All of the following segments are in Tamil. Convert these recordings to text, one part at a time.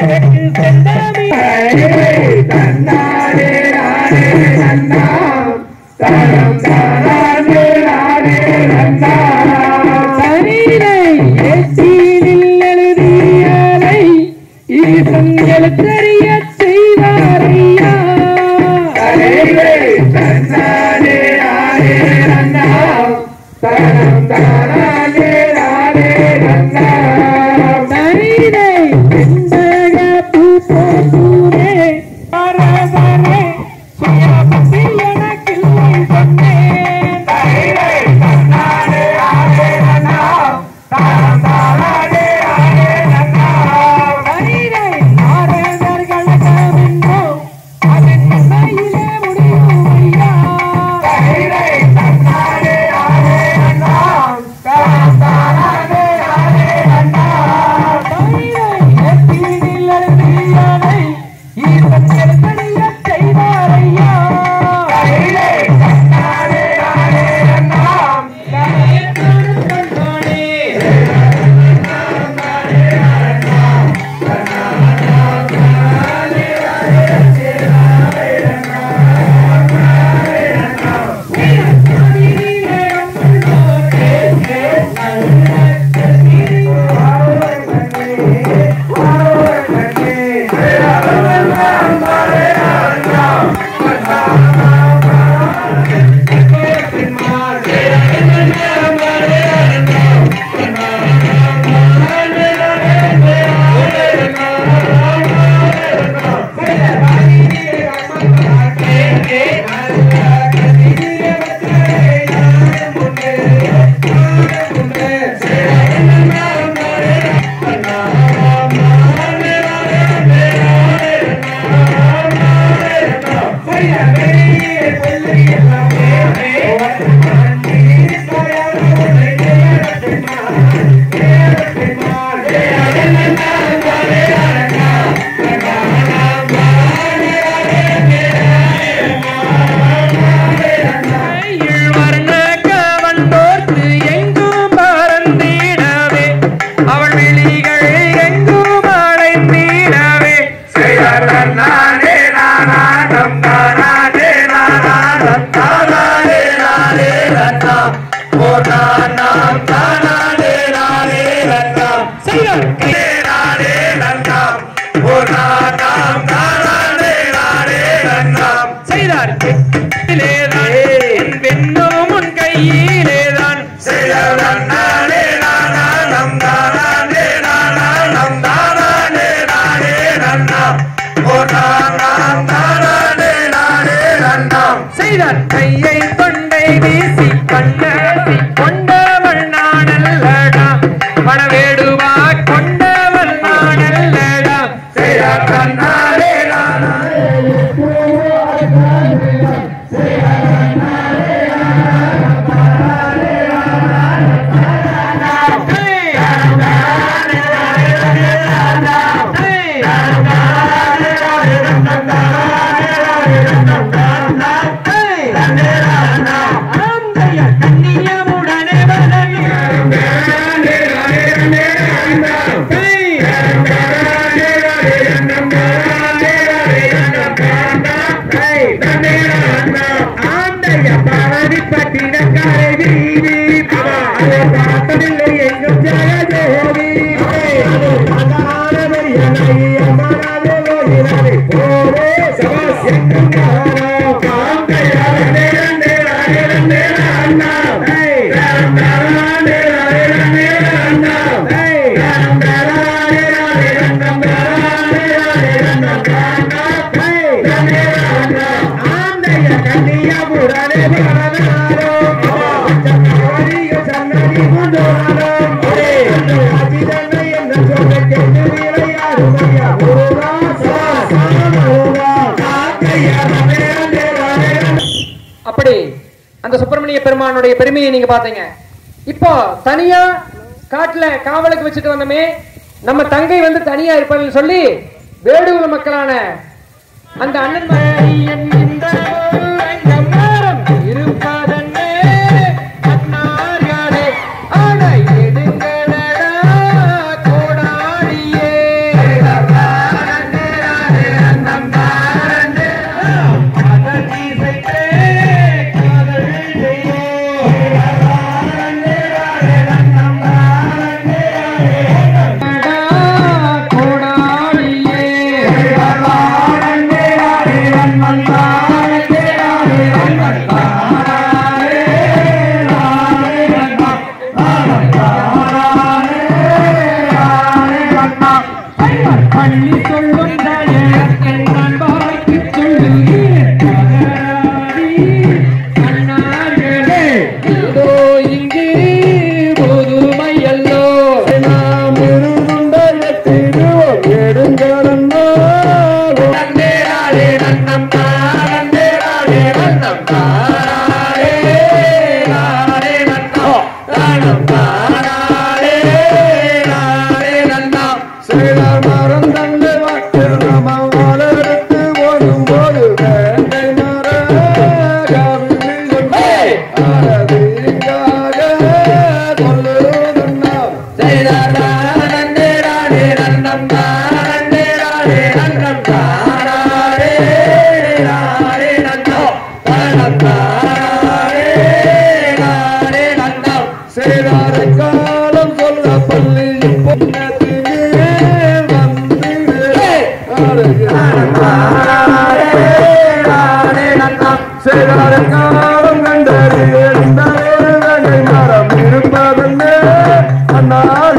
எனக்கு செந்தாமி தனிலை ஏற்றினில் எழுதியலை ஈசன் எழுத்தறிய செய்தாரையா தனிலை செந்தக பூ போதூரே பரவரே சுயபதி எனக்கில்லை சொன்னேன் தனிலை நாரதர்களகமென்றோ அதன் நன்மையிலே முடியும் ஐயா வந்தோர்க்கு எங்கும் பறந்திடவே அவள் விழிகள் எங்கும் அடைந்திடவே செய்தார் கையிலேதான் என் பெண்ணும் உன் கையிலேதான் செய்தார் கையை கொண்டை வீசி கண்ணாசி கொண்டவள் நானல்லடா மணவேடுவா கொண்டவள் நானல்லடா கண்ணியமுடனே அப்படி அந்த சுப்பிரமணிய பெருமானுடைய பெருமையை நீங்க பாத்தீங்க இப்போ தனியா காட்டுல காவலுக்கு வச்சுட்டு வந்தோமே நம்ம தங்கை வந்து தனியா இருப்பாங்கன்னு சொல்லி வேடுகுல மக்களான அந்த அண்ணன் என்கின்ற ஒரு அங்கமாரம் இருப்பதன்னே அன்னார்களே அட எடுங்களடா கோடாடியே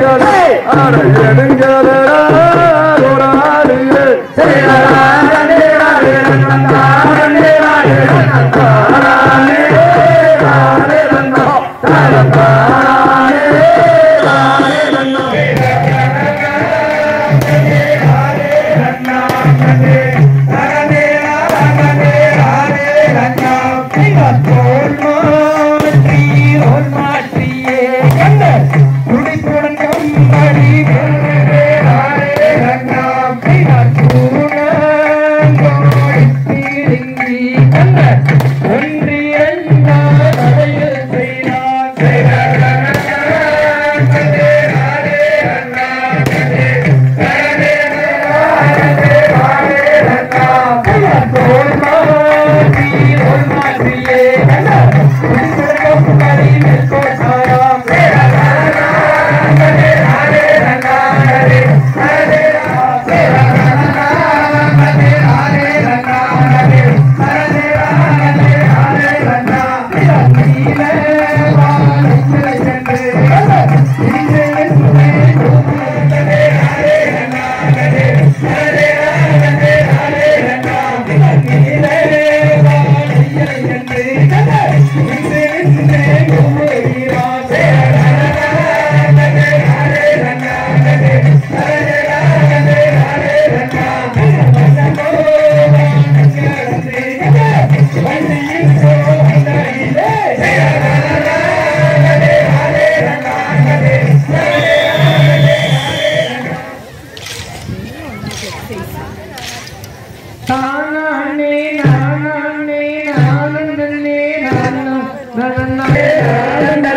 தானானே நானானே நானே நானா நானா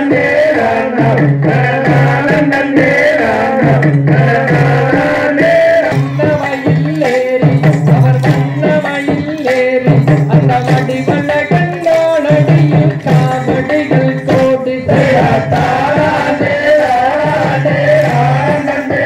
வயல்லேறி அவர் வந்த வயல்லேறி அந்த வடிவல்ல கண்ணோடடியில் காவடிகள் கோடி தாராதே ஆராதே ஆனந்தே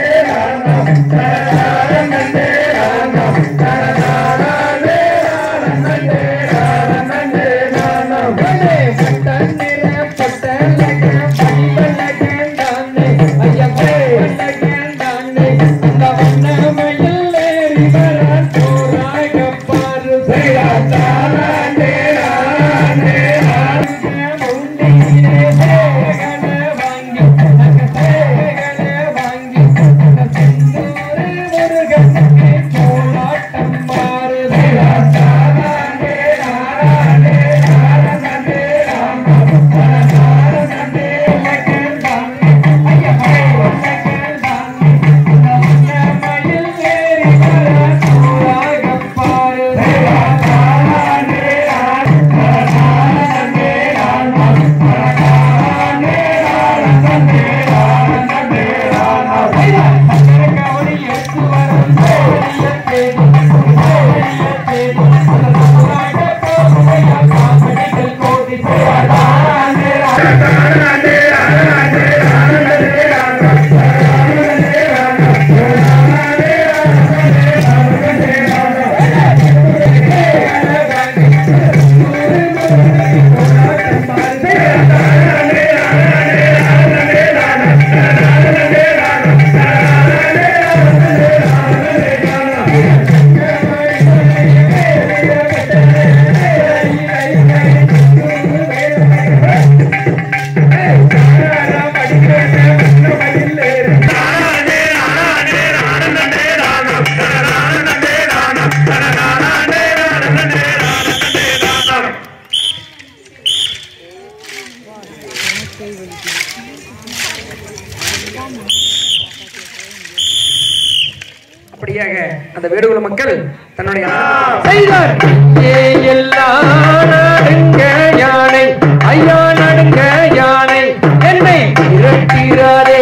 அப்படியாக அந்த வேடுகுல மக்கள் தன்னுடைய செய்தார் ஏ எல்லாம் நடுங்க யானை ஐயா நடுங்க யானை என்னை இரட்டிறாரே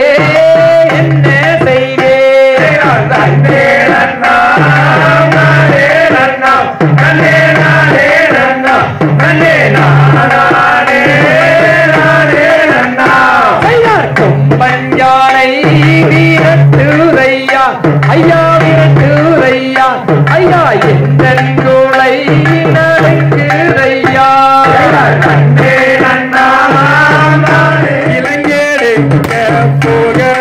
என்ன செய்வே செய்தார் கொம்பஞ்சாலை வீரத்தூரையா ஐயா வீரத்தூரையா ஐயா எந்த கோளை நடக்குதையா இளைஞருக்கு போக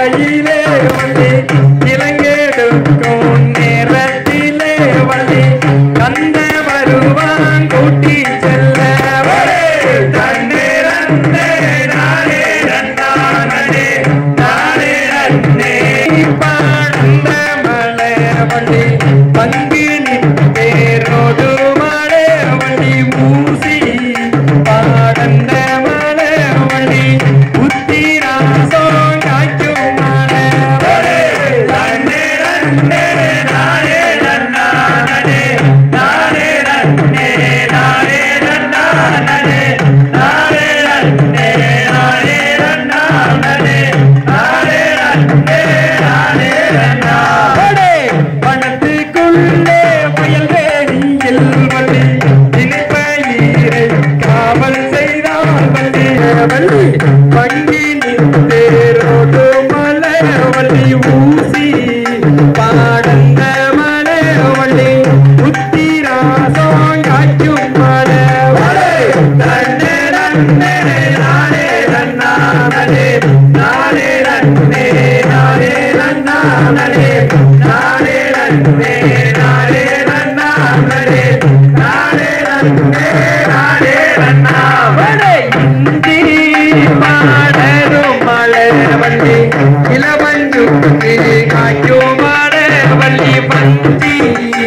வள்ளி ஊசி பாடந்த மலைவள்ளி உத்திராசம் காய்க்கும் மலைவள்ளி தன்னே நன்னே நானே நன்னானே நானே நன்னே நானே நன்னானே நானே நன்னே நானே நன்னானே நானே நன்னே நானே நன்னாவனே இந்தி பாடரும் மலர்வள்ளி இளவஞ்சு காய்க்கும் மலர்வள்ளி பந்தி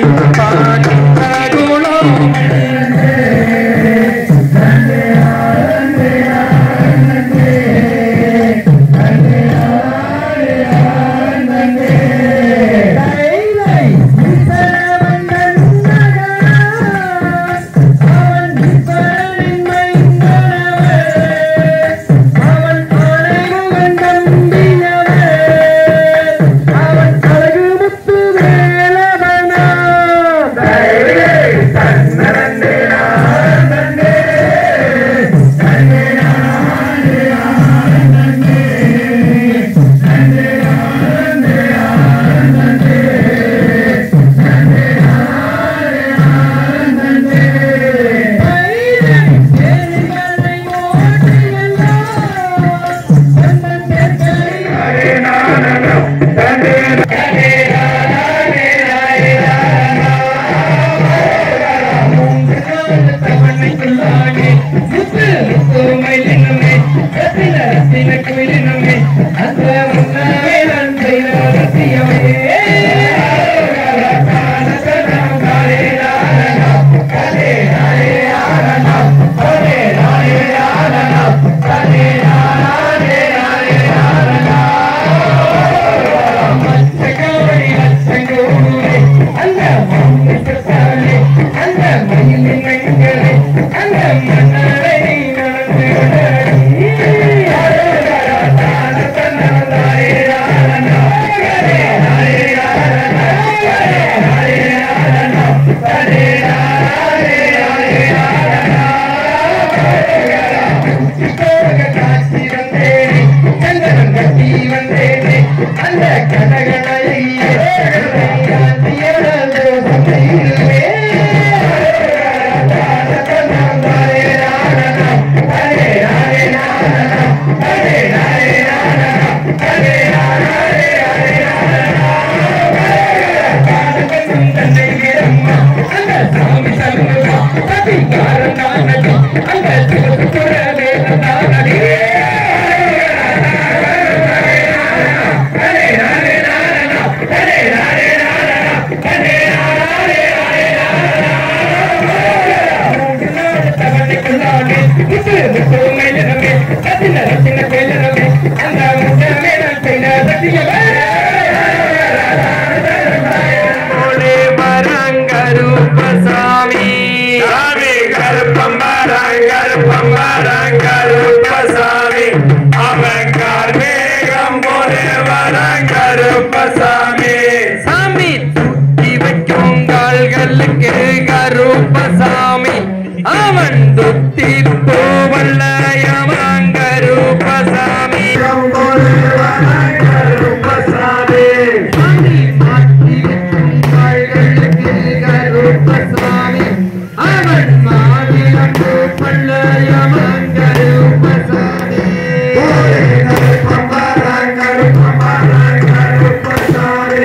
பாடுகுணம் போலே மரங்கருப்பசாமி சாமி கருப்பம்பரங்கருப்பம்பரங்கருப்பசாமி அவன் கார்மேகம் போலே வரங்கருப்பசாமி சாமி தூக்கி வைக்கும் கால்களுக்கு கருப்பசாமி அவன் துத்தி பூவல்லயமன் கருப்பசாமி சாமி மாற்றி வைக்கும் கால்களுக்கு கருப்பசாமி அவன் மாநிலம் பல்லயமன் கருப்பசாமி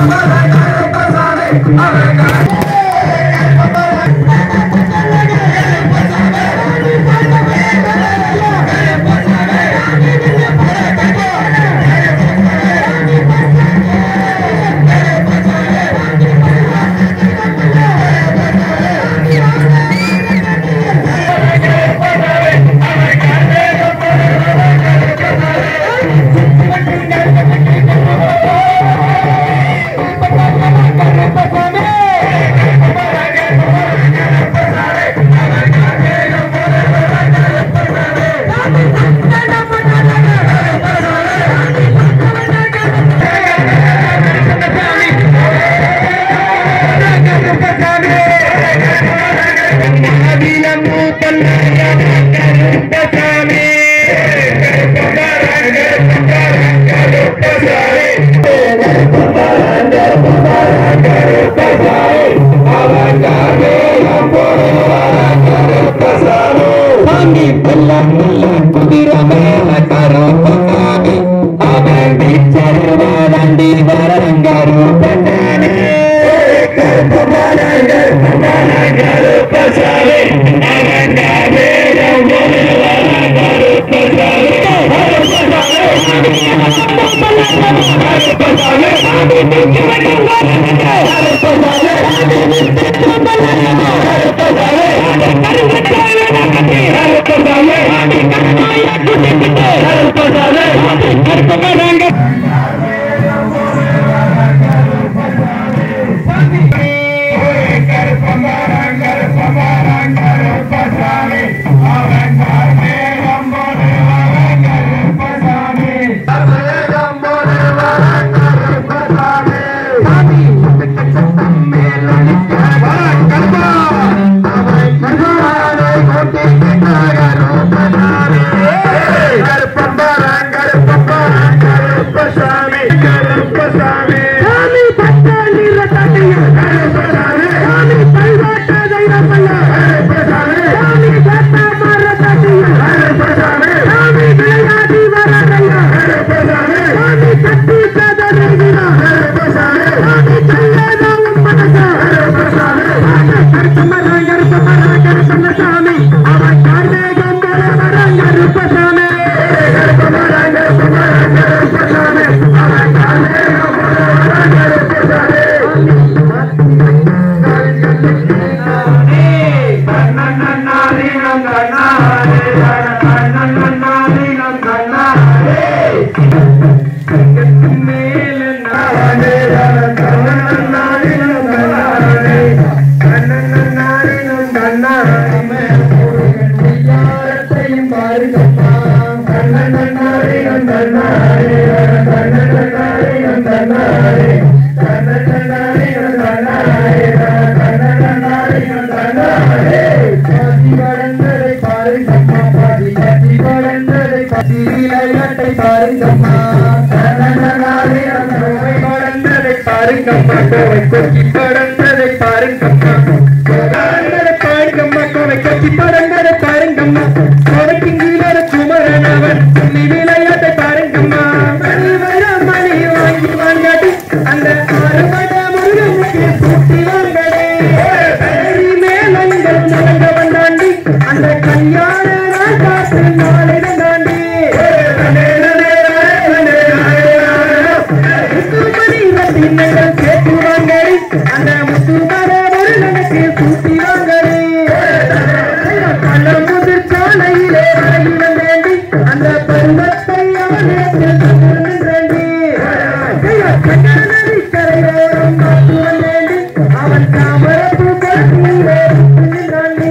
சாமி பல்லம் முல்லம் குதிரை மேல கருப்பசாமி அவன் வீச்சருவாண்டி வரங்கரு பண்ணானே பாருங்கம்மா கோவை கொக்கி படந்ததை பாருங்கம்மா பாருங்கம்மா கோவை கொக்கி படந்ததை பாருங்கம்மா கோவைக்கு கீழே குமரன் அவன் துள்ளி விளையாட்டை பாருங்கம்மா மணி வர மணி வாங்கி வாங்கடி அந்த அறுபட முருகனுக்கு சுட்டி வாங்கடி பேரி மேலங்கள் நடந்த வந்தாண்டி அந்த கல்யாண நாள் காத்து நாளிடம் தாண்டி முத்துமணி ரத்தினங்கள் கேட்டு வாங்கடி அந்த முத்துமர முருகனுக்கு சுட்டி வாங்கடி பள்ளம் முதிர் சாலையிலே அழகிடம் வேண்டி அந்த பருவத்தை அவனுக்கு வேண்டி கண்ணாடி கரையோரம் காத்துவன் வேண்டி அவன் தாமரப்பு கட்டிலே நின்றாண்டி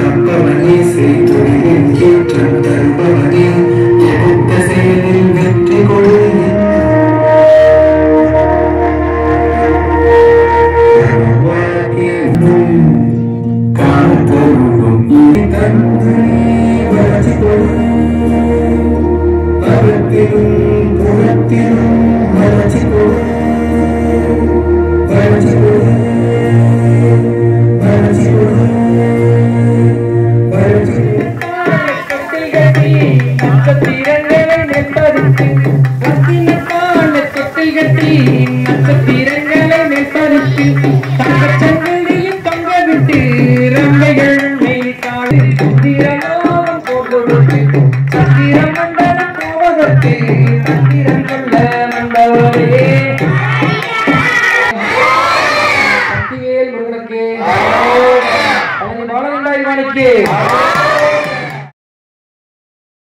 காப்பவனே செய்தொழிலில் ஏற்றம் தருபவனே எடுத்த செயலில் வெற்றி கொடு காத்தருளும் தந்து வளர்ச்சி கொடு அகத்திலும் புறத்திலும் வளர்ச்சி கொடு வளர்ச்சி கொடு வளர்ச்சி கொடு வளர்ச்சி கொடு நட்சத்திரங்களை நெற்பதற்கு ரத்தினத்தான தொட்டில் கட்டி நட்சத்திரங்களை நெற்பதற்கு தங்கச்சங்கிலியும் தொங்க விட்டு ரம்மைகள் மேய்த்தாடு திரலோகம் போடுவதற்கு சத்திரம் மண்டலம் போவதற்கு சத்திரம் கொள்ள வந்தவரே சக்திவேல் முருகனுக்கு அவனை பாலகண்டாய் வாணிக்கு